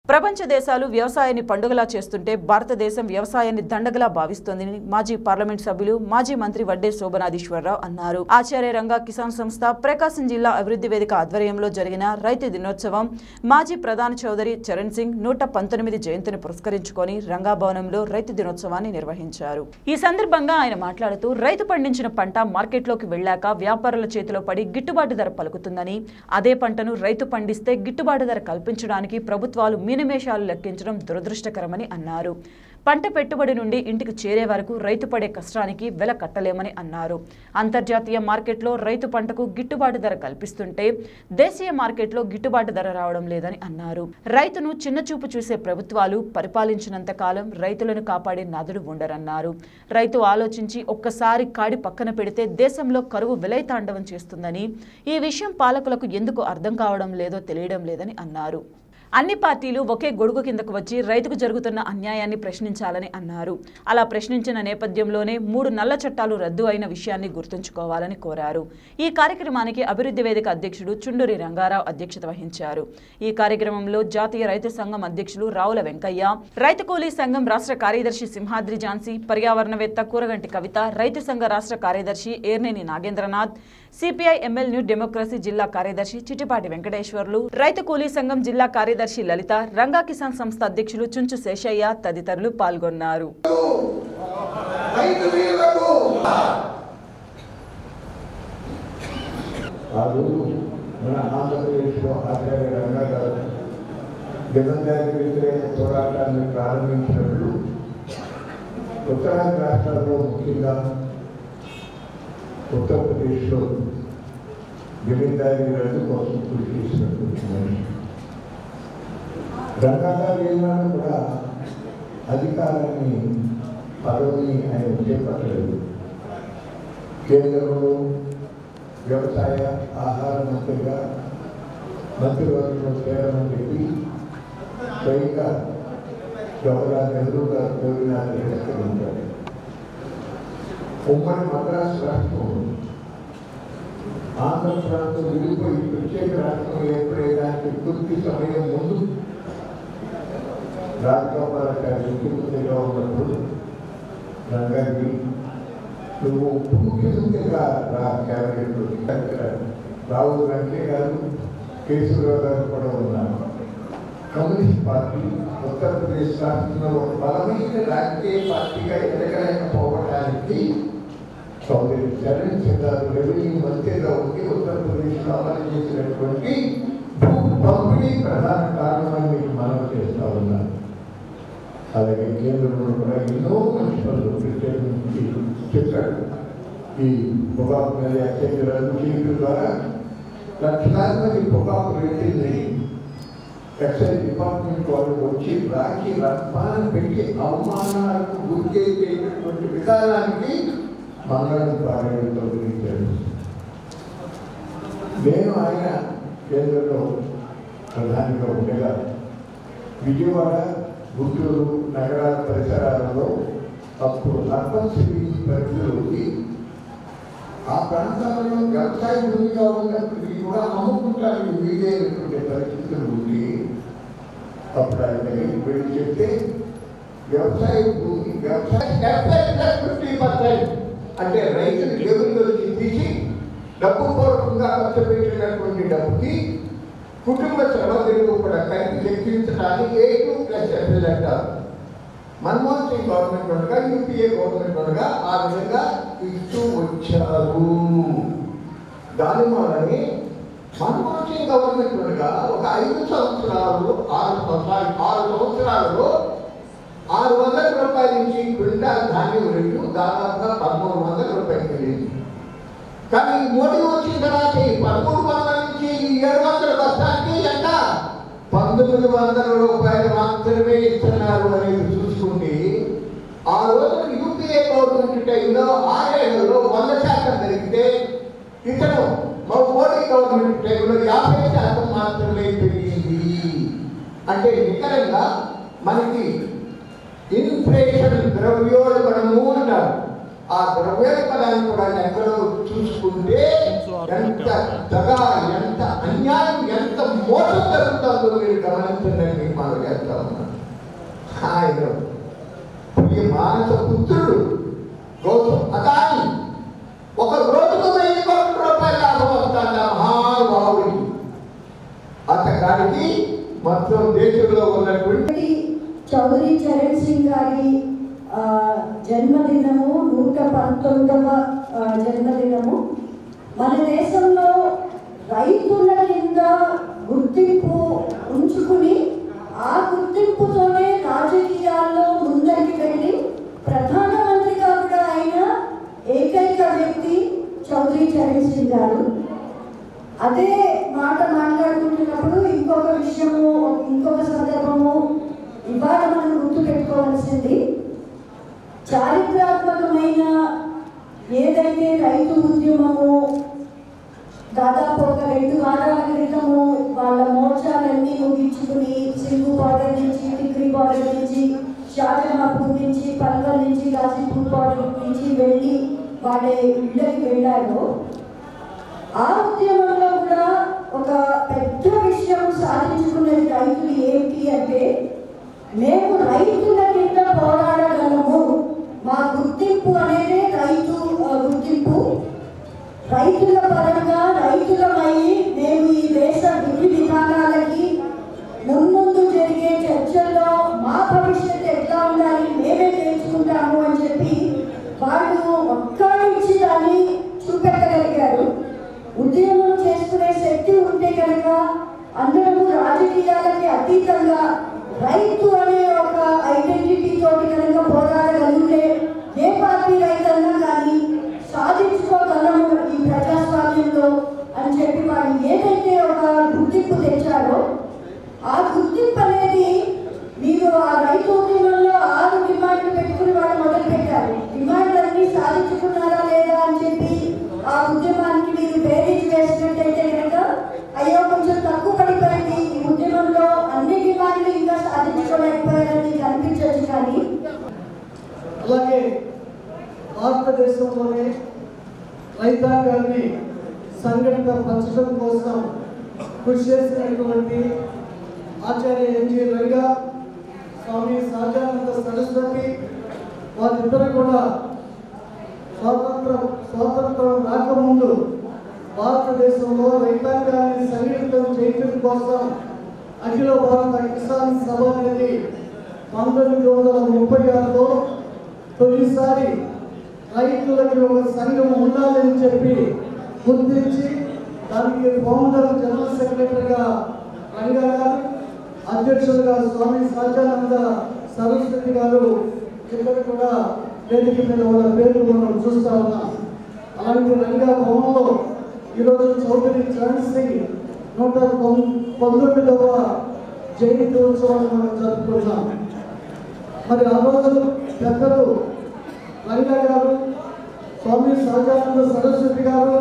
ప్రపంచ దేశాలు వ్యవసాయాన్ని పండుగలా చేస్తుంటే భారతదేశం వ్యవసాయాన్ని దండగలా భావిస్తోందని మాజీ పార్లమెంట్ సభ్యులు మాజీ మంత్రి వడ్డే శోభనాధీశ్వరరావు అన్నారు ఆచార్య రంగా కిసాన్ సంస్థ ప్రకాశం జిల్లా అభివృద్ధి వేదిక ఆధ్వర్యంలో జరిగిన రైతు దినోత్సవం మాజీ ప్రధాన చౌదరి చరణ్ సింగ్ నూట పంతొమ్మిది జయంతిని పురస్కరించుకొని రంగాభవనంలో రైతు దినోత్సవాన్ని నిర్వహించారు ఈ సందర్భంగా ఆయన మాట్లాడుతూ రైతు పండించిన పంట మార్కెట్లోకి వెళ్ళాక వ్యాపారుల చేతిలో పడి గిట్టుబాటు ధర పలుకుతుందని అదే పంటను రైతు పండిస్తే గిట్టుబాటు ధర కల్పించడానికి ప్రభుత్వాలు మీనమేషాలు లెక్కించడం దురదృష్టకరమని అన్నారు పంట పెట్టుబడి నుండి ఇంటికి చేరే వరకు రైతు పడే కష్టానికి వెల కట్టలేమని అన్నారు అంతర్జాతీయ మార్కెట్లో రైతు పంటకు గిట్టుబాటు ధర కల్పిస్తుంటే దేశీయ మార్కెట్లో గిట్టుబాటు ధర రావడం లేదని అన్నారు రైతును చిన్నచూపు చూసే ప్రభుత్వాలు పరిపాలించినంత కాలం రైతులను కాపాడే నదులు ఉండరన్నారు రైతు ఆలోచించి ఒక్కసారి కాడి పక్కన పెడితే దేశంలో కరువు విలయతాండవం చేస్తుందని ఈ విషయం పాలకులకు ఎందుకు అర్థం కావడం లేదో తెలియడం లేదని అన్నారు అన్ని పార్టీలు ఒకే గొడుగు కిందకు వచ్చి రైతుకు జరుగుతున్న అన్యాయాన్ని ప్రశ్నించాలని అన్నారు అలా ప్రశ్నించిన నేపథ్యంలోనే మూడు నల్ల చట్టాలు రద్దు అయిన విషయాన్ని గుర్తుంచుకోవాలని కోరారు ఈ కార్యక్రమానికి అభివృద్ధి వేదిక అధ్యక్షుడు చుండూరి రంగారావు అధ్యక్షత వహించారు ఈ కార్యక్రమంలో జాతీయ రైతు సంఘం అధ్యక్షులు రావుల వెంకయ్య రైతు కూలీ సంఘం రాష్ట్ర కార్యదర్శి సింహాద్రి ఝాన్సీ పర్యావరణవేత్త కూరగంటి కవిత రైతు సంఘ రాష్ట్ర కార్యదర్శి Erneni Nagendranath CPI ML new democracy జిల్లా కార్యదర్శి చిట్టిపాటి వెంకటేశ్వర్లు రైతు కూలీ సంఘం జిల్లా కార్యదర్శి లలిత రంగా కిసాన్ సంస్థ అధ్యక్షులు చుంచు శేషయ్య తదితరులు పాల్గొన్నారు రైతు వీరులకు ఆ రోజు మన ఆంధ్రప్రదేశ్లో ఆచార్య రంగా గారు జగన్దారి వ్యతిరేక పోరాటాన్ని ప్రారంభించినప్పుడు ఉత్తరాంధ్ర రాష్ట్రాల్లో ముఖ్యంగా ఉత్తరప్రదేశ్లో జమీందారీ రద్దు కోసం కృషి చేసినటువంటి మనిషి రంగా గారు ఏనాడు కూడా అధికారాన్ని పదవిని ఆయన చేపట్టలేదు కేంద్రంలో వ్యవసాయ ఆహార మంత్రిగా మంత్రివర్గంలో చేరమని చెప్పి స్వయంగా జవహర్లాల్ నెహ్రూ గారు కోరినారు తిరస్కరించారు ఉమ్మడి మద్రాసు రాష్ట్రం ఆంధ్ర ప్రాంతం విడిపోయి ప్రత్యేక రాష్ట్రం ఏర్పడేదానికి పూర్తి సమయం ముందు రాజగోపాలాచార్య ముఖ్యమంత్రిగా ఉన్నప్పుడు రంగాజీ నువ్వు ముఖ్యమంత్రిగా రా క్యాబినెట్ రాహుల్ గాంధీ గారు కేశవరావు గారు కూడా ఉన్నారు కమ్యూనిస్ట్ పార్టీ ఉత్తరప్రదేశ్ రాష్ట్రంలో ఒక బలమైన రాజకీయ పార్టీగా ఎదగలేకపోవడానికి చౌదరి చరణ్ సింగ్ గారు రెవెన్యూ మంత్రిగా ఉండి ఉత్తరప్రదేశ్లో అమలు చేసినటువంటి భూ పంపిణీ ప్రధాన కారణమని మీకు మనవి చేస్తా ఉన్నాను అలాగే కేంద్రంలో కూడా ఎన్నో మంచి పనులు ప్రత్యేకించి చెప్పాడు ఈ పొగాకు మీద ఎక్సైజ్ రద్దు చేయడం ద్వారా లక్షలాది మంది పొగాకు రైతుల్ని ఎక్సైజ్ డిపార్ట్మెంట్ వాళ్ళు వచ్చి రాకి రత్నాన్ని పెట్టి అవమానాలకు గురి చేసేటటువంటి విధానానికి మంగళం కార్యాలయంతో గురించాడు నేను ఆయన కేంద్రంలో ప్రధానిగా ఉండగా విజయవాడ గుంటూరు నగరాల పరిసరాలలో అప్పుడు అర్బన్ సిటీస్ పరిధిలోకి ఆ ప్రాంతాలలో వ్యవసాయ భూమిగా ఉన్నప్పటికీ కూడా అమ్ముకుంటానికి వీలైనటువంటి పరిస్థితులు ఉండి అప్పుడు ఆయన దగ్గరికి వెళ్ళి చెప్తే వ్యవసాయ భూమి వ్యవసాయ ఫిఫ్టీ పర్సెంట్ అంటే రైతులు జేబుల్లోకి తీసి డబ్బు పూర్వకంగా ఖర్చు పెట్టినటువంటి డబ్బుకి కుటుంబ శ్రమ విలువ కూడా కలిపి లెక్కించడానికి ఏ టూ ప్లస్ ఎఫ్ఎల్ అంటారు మన్మోహన్ సింగ్ గవర్నమెంట్ ఉండగా యూపీఏ గవర్నమెంట్ ఉండగా ఆ విధంగా ఇస్తూ వచ్చారు దాని వలనే మన్మోహన్ సింగ్ గవర్నమెంట్ ఉండగా ఒక ఐదు సంవత్సరాలు ఆరు సంవత్సరాలు ఆరు సంవత్సరాలలో ఆరు వందల రూపాయల నుంచి క్వింటాల్ ధాన్యం రేటు దాదాపుగా పదమూడు వందల రూపాయలు వెళ్ళింది కానీ ఈ మోడీ వచ్చిన తర్వాత ఈ పదమూడు వందల నుంచి ఈ ఏడు వందల బస్తానికి ఎంత పంతొమ్మిది వందల రూపాయలు మాత్రమే ఇస్తున్నారు అనేది చూసుకుంటే ఆ రోజు యూపీఏ గవర్నమెంట్ టైంలో ఆరేళ్లలో వంద శాతం జరిగితే ఇతను మా మోడీ గవర్నమెంట్ టైంలో యాభై శాతం మాత్రమే పెరిగింది అంటే నికరంగా మనకి ఇన్ఫ్లేషన్ ద్రవ్యోల్బణము అంటారు ఆ ద్రవ్యోల్బణాన్ని కూడా లెక్కలో చూసుకుంటే ఎంత దగా ఎంత అన్యాయం ఎంత మోసం జరుగుతుందో మీరు గమనించండి మీకు మనం చేస్తా ఉన్నాను ఆయన ఈ మానస పుత్రుడు గౌతమ్ అదాని ఒక రోజుకు వెయ్యి కోట్ల రూపాయల లాభం వస్తాడు ఆ మహానుభావుడికి అతగాడికి మొత్తం దేశంలో ఉన్నటువంటి ఒకటి చౌదరి చరణ్ సింగ్ గారి ఆ, జన్మదినము నూట పంతొమ్మిదవ ఆ, జన్మదినము మన దేశంలో రైతుల కింద గుర్తింపు ఉంచుకుని ఆ గుర్తింపుతోనే రాజకీయాల్లో ముందరికి వెళ్ళి ప్రధానమంత్రిగా కూడా అయిన ఏకైక వ్యక్తి చౌదరి చరణ్ సింగ్ గారు అదే మాట మాట్లాడుకుంటున్నప్పుడు ఇంకొక విషయము ఇంకొక సందర్భము ఇవాళ మనం గుర్తు పెట్టుకోవాల్సింది చారిత్రాత్మకమైన ఏదైతే రైతు ఉద్యమము దాదాపు ఒక రెండు వారాల క్రితము వాళ్ళ మోర్చాలన్నీ ముగించుకుని సింగు బార్డర్ నుంచి టిక్రీ బార్డర్ నుంచి షాజహాపూర్ నుంచి పల్వల్ నుంచి గాజీపూర్ బార్డర్ నుంచి వెళ్ళి వాళ్ళ ఇళ్ళకి వెళ్ళారు ఆ ఉద్యమంలో కూడా ఒక పెద్ద విషయం సాధించుకున్నది రైతులు ఏంటి అంటే మేము రైతుల కింద పోరాడగలము మా గుర్తింపు అనేది రైతు ఆ, గుర్తింపు రైతుల పరంగా రైతులమై మేము ఈ దేశ విధి విధానాలకి మున్ముందు జరిగే చర్చల్లో మా భవిష్యత్తు ఎట్లా ఉండాలి మేమే తెలుసుకుంటాము అని చెప్పి వాళ్ళు ఒక్కడిచ్చి దాన్ని చూపెట్టగలిగారు ఉద్యమం చేసుకునే శక్తి ఉంటే కనుక అందరము రాజకీయాలకి అతీతంగా రైతు అనే ఒక ఐడెంటిటీ తోటి కనుక పోరాడగలిగితే ఏ పార్టీ రైతన్నా కానీ సాధించుకోగలము ఈ ప్రజాస్వామ్యంలో అని చెప్పి వాళ్ళు ఏదైతే ఒక గుర్తింపు తెచ్చారో ఆ గుర్తింపు అనేది మీరు ఆ రైతు ఉద్యమంలో ఆరు డిమాండ్లు పెట్టుకుని వాళ్ళు మొదలు పెట్టారు డిమాండ్లన్నీ సాధించుకున్నారా లేదా అని చెప్పి ఆ ఉద్యమానికి మీరు బేరీజ్ వేసినట్టయితే కనుక అయ్యో కొంచెం తక్కువ పడిపోయింది ఈ ఉద్యమంలో అన్ని డిమాండ్లు ఇంకా సాధించుకోలేకపోయారని మీకు అనిపించవచ్చు కానీ అలాగే భారతదేశంలోనే రైతాంగాన్ని సంఘటిత పరచడం కోసం కృషి చేసినటువంటి ఆచార్య ఎన్జి రంగా స్వామి సహజానంద సరస్వతి వారిద్దరు కూడా స్వాతంత్రం స్వాతంత్రం రాకముందు భారతదేశంలో రైతాంగాన్ని సంఘటితం చేయడం కోసం అఖిల భారత కిసాన్ సభ అనేది పంతొమ్మిది వందల ముప్పై ఆరులో తొలిసారి రైతులకి ఒక సంఘం ఉండాలని చెప్పి గుర్తించి దానికి ఫౌండర్ జనరల్ సెక్రటరీగా రంగా గారు అధ్యక్షులుగా స్వామి సహజానంద సరస్వతి గారు ఇక్కడ కూడా వేదిక మీద వాళ్ళ పేర్లు మనం చూస్తా ఉన్నాం అలాంటి రంగా భవన్లో ఈరోజు చౌదరి చరణ్ సింగ్ నూట తొమ్- పంతొమ్మిదవ జయంతి ఉత్సవాన్ని మనం జరుపుకుంటాం మరి ఆ రోజు పెద్దలు రంగా గారు స్వామి సహజానంద సరస్వతి గారు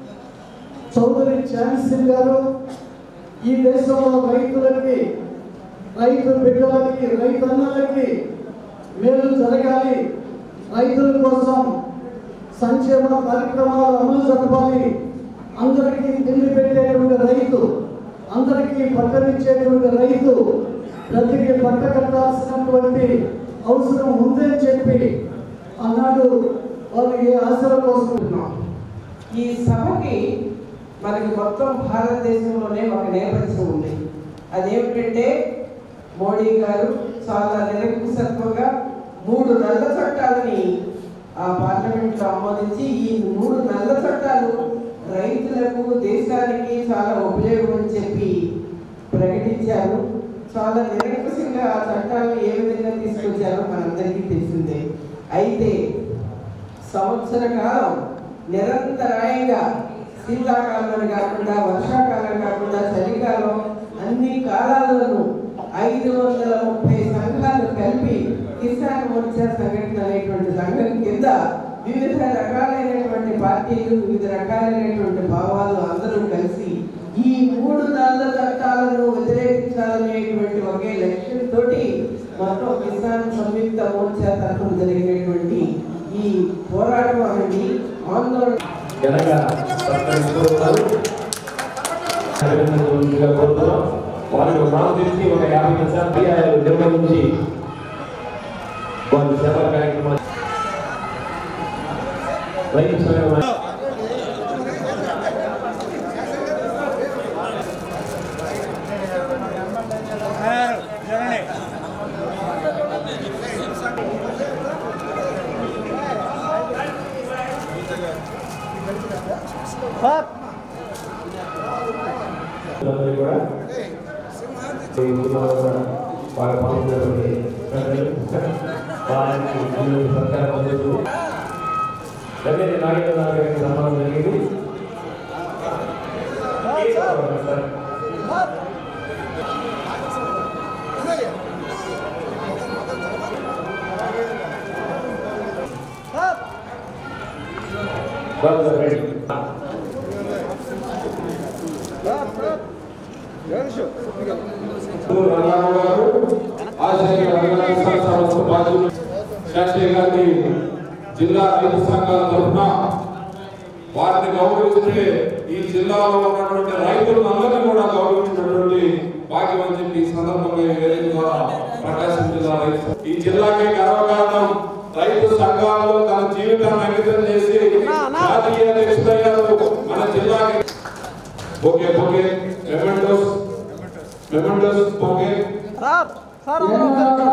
చౌదరి చాన్ సింగ్ గారు ఈ దేశంలో రైతులకి రైతు బిడ్డలకి రైతన్నలకి మేలు జరగాలి రైతుల కోసం సంక్షేమ కార్యక్రమాలు అమలు జరపాలి అందరికీ తిండి పెట్టేటువంటి రైతు అందరికీ పట్టనిచ్చేటువంటి రైతు ప్రతికి పట్ట కట్టాల్సినటువంటి అవసరం ఉందని చెప్పి ఆనాడు వారు ఏ ఆశల కోసం ఉన్నాం ఈ సభకి మనకి మొత్తం భారతదేశంలోనే ఒక నేపథ్యం ఉంది అదేమిటంటే మోడీ గారు చాలా నిరంకుశత్వంగా మూడు నల్ల చట్టాలని ఆ పార్లమెంట్లో ఆమోదించి ఈ మూడు నల్ల చట్టాలు రైతులకు దేశానికి చాలా ఉపయోగం అని చెప్పి ప్రకటించారు చాలా నిరంకుశంగా ఆ చట్టాలను ఏ విధంగా తీసుకొచ్చారో మనందరికీ తెలిసిందే అయితే సంవత్సర కాలం నిరంతరాయంగా శీతాకాలం కాకుండా వర్షాకాలం కాకుండా చలికాలం అన్ని కాలాల్లోనూ ఐదు వందల ముప్పై సంఘాలు కలిపి కిసాన్ మోర్చా సంఘటన అనేటువంటి సంఘం కింద వివిధ రకాలైనటువంటి పార్టీలు వివిధ రకాలైనటువంటి భావాలు అందరూ కలిసి ఈ మూడు నల్ల చట్టాలను వ్యతిరేకించాలనేటువంటి ఒకే లక్ష్యంతో మొత్తం కిసాన్ సంయుక్త మోర్చా తరఫున జరిగినటువంటి ఈ పోరాటం అనేది ఆందోళన ఘనంగా సత్కరిస్తూ ఉన్నారు అభినందనగా కోరుతున్నాం వారు నాకు తెలిసి ఒక యాభై నిమిషాలు పర్యాయాలు నిర్వహించి వారి సేవా కార్యక్రమాలు రైతు సంఘం అందరూ కూడా ఈ జిల్లాలో కూడా బాగా పాల్గొన్నటువంటి ప్రజలు వారికి ఈ సత్కారం అందిస్తూ దగ్గర నాగేంద్ర గారికి సన్మానం జరిగింది సార్ బాగా రెడీ రంగారావు గారు ఆచార్య రంగనాథ సంస్థ బాధ్యులు శాస్త్రి గారిని జిల్లా రైతు సంఘాల తరఫున వారిని గౌరవిస్తే ఈ జిల్లాలో ఉన్నటువంటి రైతులందరినీ కూడా గౌరవించినటువంటి భాగ్యం అని చెప్పి ఈ సందర్భంగా ఈ వేదిక ద్వారా ప్రకాశం జిల్లా రైతు సంఘం. ఈ జిల్లాకి గర్వకారణం రైతు సంఘాల్లో తన జీవితాన్ని అంకితం చేసి జాతీయ అధ్యక్షుడయ్యారు మన జిల్లాకి okay okay mementos mementos okay sir sir